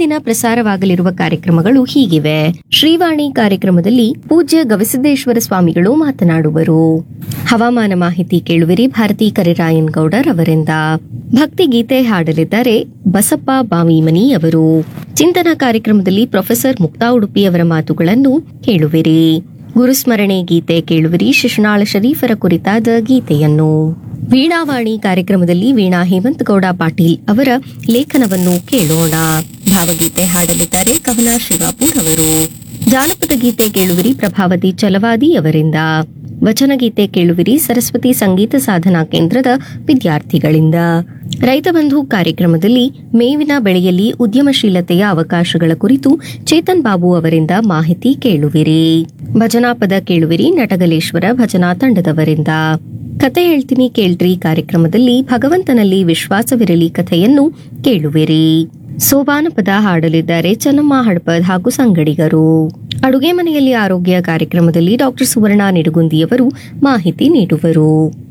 ದಿನ ಪ್ರಸಾರವಾಗಲಿರುವ ಕಾರ್ಯಕ್ರಮಗಳು ಹೀಗಿವೆ ಶ್ರೀವಾಣಿ ಕಾರ್ಯಕ್ರಮದಲ್ಲಿ ಪೂಜ್ಯ ಗವಿಸಿದ್ದೇಶ್ವರ ಸ್ವಾಮಿಗಳು ಮಾತನಾಡುವರು ಹವಾಮಾನ ಮಾಹಿತಿ ಕೇಳುವಿರಿ ಭಾರತಿ ಕರಿರಾಯನ್ ಗೌಡರ್ ಅವರಿಂದ ಭಕ್ತಿ ಗೀತೆ ಹಾಡಲಿದ್ದಾರೆ ಬಸಪ್ಪ ಬಾವಿಮನಿ ಅವರು ಚಿಂತನ ಕಾರ್ಯಕ್ರಮದಲ್ಲಿ ಪ್ರೊಫೆಸರ್ ಮುಕ್ತಾ ಉಡುಪಿ ಅವರ ಮಾತುಗಳನ್ನು ಕೇಳುವಿರಿ ಗುರುಸ್ಮರಣೆ ಗೀತೆ ಕೇಳುವಿರಿ ಶಿಶುನಾಳ ಶರೀಫರ ಕುರಿತಾದ ಗೀತೆಯನ್ನು ವೀಣಾವಾಣಿ ಕಾರ್ಯಕ್ರಮದಲ್ಲಿ ವೀಣಾ ಹೇಮಂತಗೌಡ ಪಾಟೀಲ್ ಅವರ ಲೇಖನವನ್ನು ಕೇಳೋಣ ಭಾವಗೀತೆ ಹಾಡಲಿದ್ದಾರೆ ಕವನ ಶಿವಾಪುರ್ ಅವರು ಜಾನಪದ ಗೀತೆ ಕೇಳುವಿರಿ ಪ್ರಭಾವತಿ ಚಲವಾದಿ ಅವರಿಂದ ವಚನಗೀತೆ ಕೇಳುವಿರಿ ಸರಸ್ವತಿ ಸಂಗೀತ ಸಾಧನಾ ಕೇಂದ್ರದ ವಿದ್ಯಾರ್ಥಿಗಳಿಂದ ರೈತ ಬಂಧು ಕಾರ್ಯಕ್ರಮದಲ್ಲಿ ಮೇವಿನ ಬೆಳೆಯಲ್ಲಿ ಉದ್ಯಮಶೀಲತೆಯ ಅವಕಾಶಗಳ ಕುರಿತು ಚೇತನ್ ಬಾಬು ಅವರಿಂದ ಮಾಹಿತಿ ಕೇಳುವಿರಿ ಭಜನಾ ಪದ ಕೇಳುವಿರಿ ನಟಗಲೇಶ್ವರ ಭಜನಾ ತಂಡದವರಿಂದ ಕತೆ ಹೇಳ್ತೀನಿ ಕೇಳ್ರಿ ಕಾರ್ಯಕ್ರಮದಲ್ಲಿ ಭಗವಂತನಲ್ಲಿ ವಿಶ್ವಾಸವಿರಲಿ ಕಥೆಯನ್ನು ಕೇಳುವಿರಿ ಸೋಬಾನ ಪದ ಹಾಡಲಿದ್ದಾರೆ ಚೆನ್ನಮ್ಮ ಹಡ್ಪದ್ ಹಾಗೂ ಸಂಗಡಿಗರು ಅಡುಗೆ ಮನೆಯಲ್ಲಿ ಆರೋಗ್ಯ ಕಾರ್ಯಕ್ರಮದಲ್ಲಿ ಡಾಕ್ಟರ್ ಸುವರ್ಣ ನಿಡುಗುಂದಿಯವರು ಮಾಹಿತಿ ನೀಡುವರು